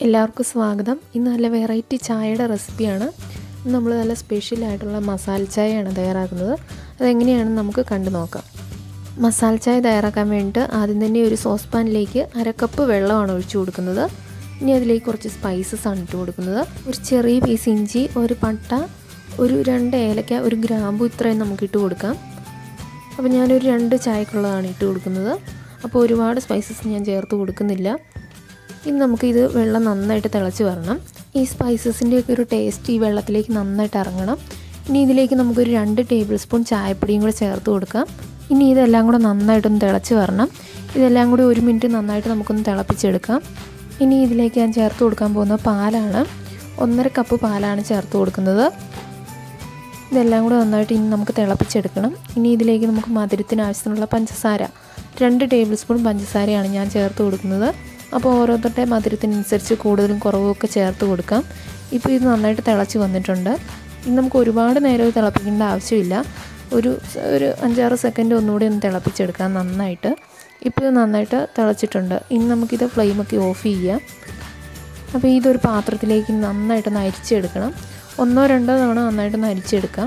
എല്ലാവർക്കും സ്വാഗതം ഇന്ന് നല്ല വെറൈറ്റി ചായയുടെ റെസിപ്പിയാണ് ഇന്ന് നമ്മൾ നല്ല സ്പെഷ്യൽ ആയിട്ടുള്ള മസാല ചായയാണ് തയ്യാറാക്കുന്നത് അതെങ്ങനെയാണെന്ന് നമുക്ക് കണ്ടു നോക്കാം മസാല ചായ തയ്യാറാക്കാൻ വേണ്ടിയിട്ട് ആദ്യം തന്നെ ഒരു സോസ് പാനിലേക്ക് അര കപ്പ് വെള്ളമാണ് ഒഴിച്ചു കൊടുക്കുന്നത് ഇനി അതിലേക്ക് കുറച്ച് സ്പൈസസ് ആണ് ഇട്ട് കൊടുക്കുന്നത് ഒരു ചെറിയ പീസ് ഇഞ്ചി ഒരു പട്ട ഒരു രണ്ട് ഏലക്ക ഒരു ഗ്രാമ്പു ഇത്രയും നമുക്ക് ഇട്ട് കൊടുക്കാം അപ്പോൾ ഞാനൊരു രണ്ട് ചായക്കുള്ളതാണ് ഇട്ട് കൊടുക്കുന്നത് അപ്പോൾ ഒരുപാട് സ്പൈസസ് ഞാൻ ചേർത്ത് കൊടുക്കുന്നില്ല ഇനി നമുക്കിത് വെള്ളം നന്നായിട്ട് തിളച്ച് വരണം ഈ സ്പൈസസിൻ്റെയൊക്കെ ഒരു ടേസ്റ്റ് ഈ വെള്ളത്തിലേക്ക് നന്നായിട്ട് ഇറങ്ങണം ഇനി ഇതിലേക്ക് നമുക്കൊരു രണ്ട് ടേബിൾ സ്പൂൺ ചായപ്പൊടിയും കൂടെ ചേർത്ത് കൊടുക്കാം ഇനി ഇതെല്ലാം കൂടെ നന്നായിട്ടൊന്ന് തിളച്ച് വരണം ഇതെല്ലാം കൂടി ഒരു മിനിറ്റ് നന്നായിട്ട് നമുക്കൊന്ന് തിളപ്പിച്ചെടുക്കാം ഇനി ഇതിലേക്ക് ഞാൻ ചേർത്ത് കൊടുക്കാൻ പോകുന്ന പാലാണ് ഒന്നര കപ്പ് പാലാണ് ചേർത്ത് കൊടുക്കുന്നത് ഇതെല്ലാം കൂടെ നന്നായിട്ട് ഇനി നമുക്ക് തിളപ്പിച്ചെടുക്കണം ഇനി ഇതിലേക്ക് നമുക്ക് മധുരത്തിന് ആവശ്യത്തിനുള്ള പഞ്ചസാര രണ്ട് ടേബിൾ സ്പൂൺ പഞ്ചസാരയാണ് ഞാൻ ചേർത്ത് കൊടുക്കുന്നത് അപ്പോൾ ഓരോരുത്തരുടെ മധുരത്തിനനുസരിച്ച് കൂടുതലും കുറവും ഒക്കെ ചേർത്ത് കൊടുക്കാം ഇപ്പോൾ ഇത് നന്നായിട്ട് തിളച്ച് വന്നിട്ടുണ്ട് ഇനി നമുക്ക് ഒരുപാട് നേരം ഇത് തിളപ്പിക്കേണ്ട ആവശ്യമില്ല ഒരു ഒരു അഞ്ചാറ് സെക്കൻഡ് ഒന്നുകൂടി ഒന്ന് തിളപ്പിച്ചെടുക്കാം നന്നായിട്ട് ഇപ്പോൾ ഇത് നന്നായിട്ട് തിളച്ചിട്ടുണ്ട് ഇനി നമുക്കിത് ഫ്ലെയിമൊക്കെ ഓഫ് ചെയ്യാം അപ്പോൾ ഇതൊരു പാത്രത്തിലേക്ക് നന്നായിട്ടൊന്ന് അരിച്ചെടുക്കണം ഒന്നോ രണ്ടോ തവണ നന്നായിട്ടൊന്ന് അരിച്ചെടുക്കാം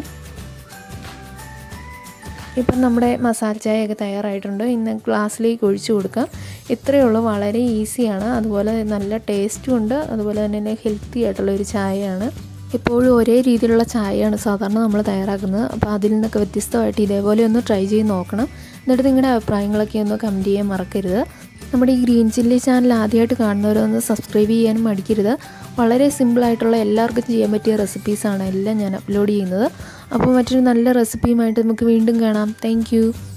ഇപ്പം നമ്മുടെ മസാല ചായയൊക്കെ തയ്യാറായിട്ടുണ്ട് ഇന്ന് ഗ്ലാസ്സിലേക്ക് ഒഴിച്ചു കൊടുക്കാം ഇത്രയേ ഉള്ളൂ വളരെ ഈസിയാണ് അതുപോലെ നല്ല ടേസ്റ്റും ഉണ്ട് അതുപോലെ തന്നെ ഹെൽത്തി ആയിട്ടുള്ള ഒരു ചായയാണ് എപ്പോഴും ഒരേ രീതിയിലുള്ള ചായയാണ് സാധാരണ നമ്മൾ തയ്യാറാക്കുന്നത് അപ്പോൾ അതിൽ നിന്നൊക്കെ വ്യത്യസ്തമായിട്ട് ഇതേപോലെ ഒന്ന് ട്രൈ ചെയ്ത് നോക്കണം എന്നിട്ട് നിങ്ങളുടെ അഭിപ്രായങ്ങളൊക്കെ ഒന്ന് കമൻറ്റ് ചെയ്യാൻ മറക്കരുത് നമ്മുടെ ഈ ഗ്രീൻ ചില്ലി ചാനൽ ആദ്യമായിട്ട് കാണുന്നവരൊന്ന് സബ്സ്ക്രൈബ് ചെയ്യാനും മടിക്കരുത് വളരെ സിമ്പിളായിട്ടുള്ള എല്ലാവർക്കും ചെയ്യാൻ പറ്റിയ റെസിപ്പീസാണ് എല്ലാം ഞാൻ അപ്ലോഡ് ചെയ്യുന്നത് അപ്പോൾ മറ്റൊരു നല്ല റെസിപ്പിയുമായിട്ട് നമുക്ക് വീണ്ടും കാണാം താങ്ക്